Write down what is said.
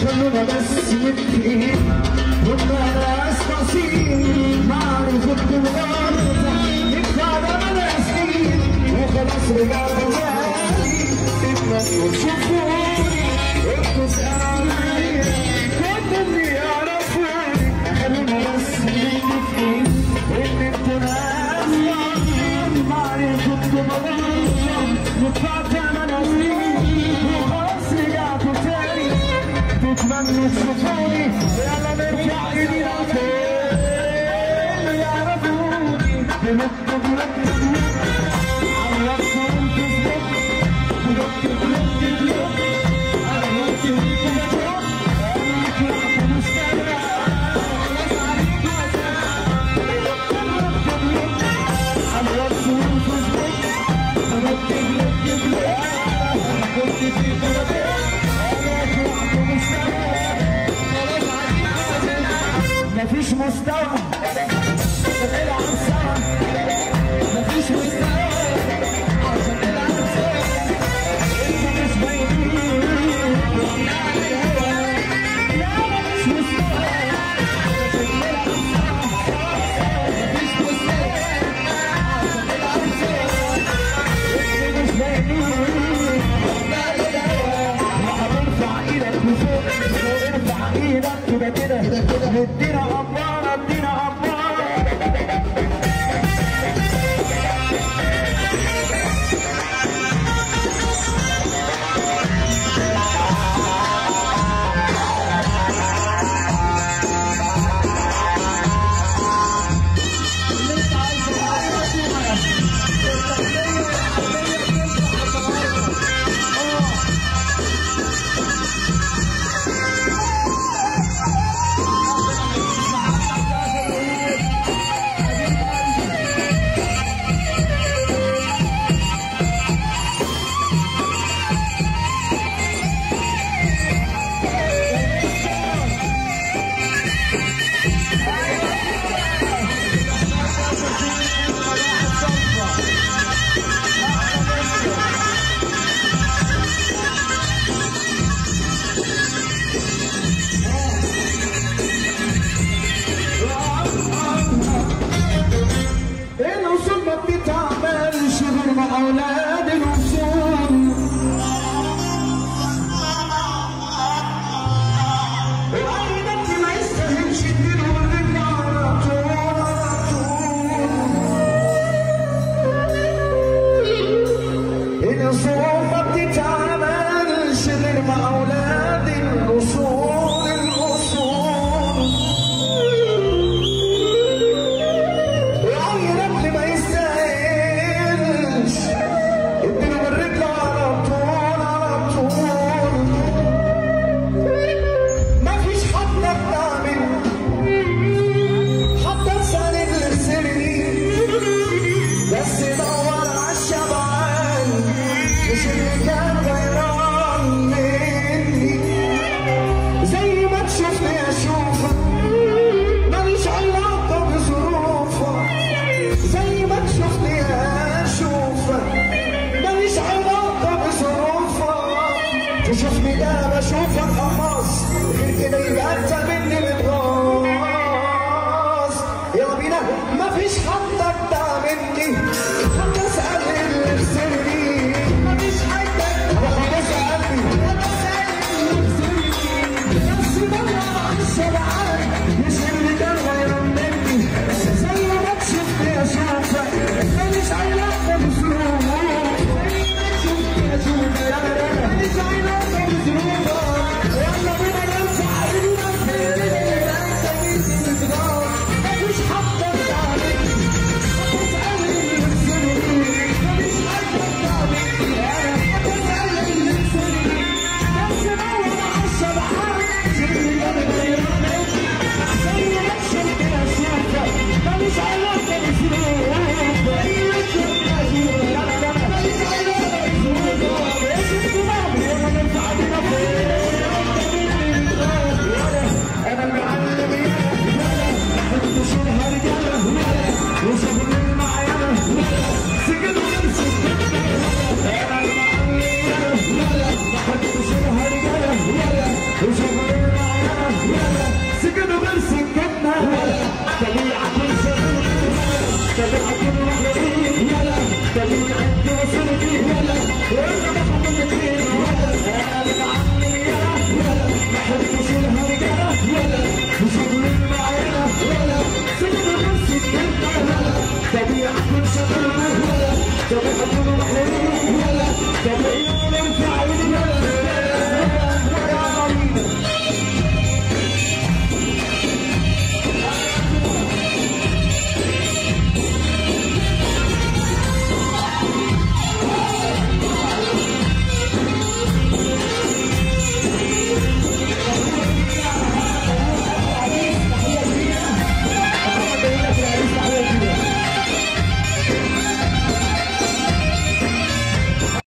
خلونا بس نبكي هما ناس نصيب معرفة بالغلطة نتفادى من سنين وخلاص رجعت تاني تتمنوا تشوفوني انتوا اسألوا عليا كنتم يعرفوني خلونا بس نبكي ان انتوا ناس نصيب معرفة بالغلطة نتفادى من سنين وخلاص رجعتوا تاني تتمنوا تشوفوني يلا نرجع ايدينا فين يعرفوني بنكتب نكتب على راسهم تثبت بنكتب نكتب على راسهم تثبت نطلع في مستقبل على راسهم تثبت بنكتب نكتب كنت في بلدي مفيش مستوى العب سوا مفيش مستوى عشان نلعب سوا انتوا مش باينين لا مفيش مستوى عشان نلعب سوا مفيش مستوى عشان نلعب سوا انتوا مش باينين هنرفع ايدك لفوق ارفع ايدك كده كده ادينا عبارة ادينا عبارة الوصول ما بتتعملش غير مع اولاد الوصول واي بنت ما يستاهلش اديله الرجل على طول على طول الوصول ما بتتعملش غير مع اولاد الاصول الاصول وأي رجل ما يستاهلش اديله بالرجل على طول على طول مفيش حد أبدع منه حتى لسان السري بس دور على الشبعان مش اللي كان غيران مني زي ما تشوفني اشوفك ماليش علاقة بظروفك زي ما تشوفني اشوفك ماليش علاقة بظروفك تشوفني ده بشوفك قمص غير كده يبقى انت مني الغاز يلا بينا مفيش حد ابدع مني حتى اسال اللي خسرني مفيش حد ابدع اسالني نفسي بدور على الشبعان مش اللي كان غير مني زي ما تشوفني اشوفك ماليش علاقة بظروفك زي ما تشوفني اشوفك ماليش علاقة بظروفك يلا بينا نرفع ايدينا فين انت جيت بتغار مفيش حد ابدع مني هتسألني اللي يخسرني مفيش حد ابدع مني انا هتسألني اللي يخسرني بس دور على الشبعان اللي كان غير مني زي ما تشوفني اشوفك ماليش علاقة بظروفك زي ما تشوفني اشوفك لا لا لا ماليش علاقة بظروفك ايش الدماغ يلا نرفع ايدينا فين انا المعلم يلا انتوا شيلها رجاله وشغل المعينه سجن ونمسك انا المعلم يلا انتوا شيلها رجاله وشغل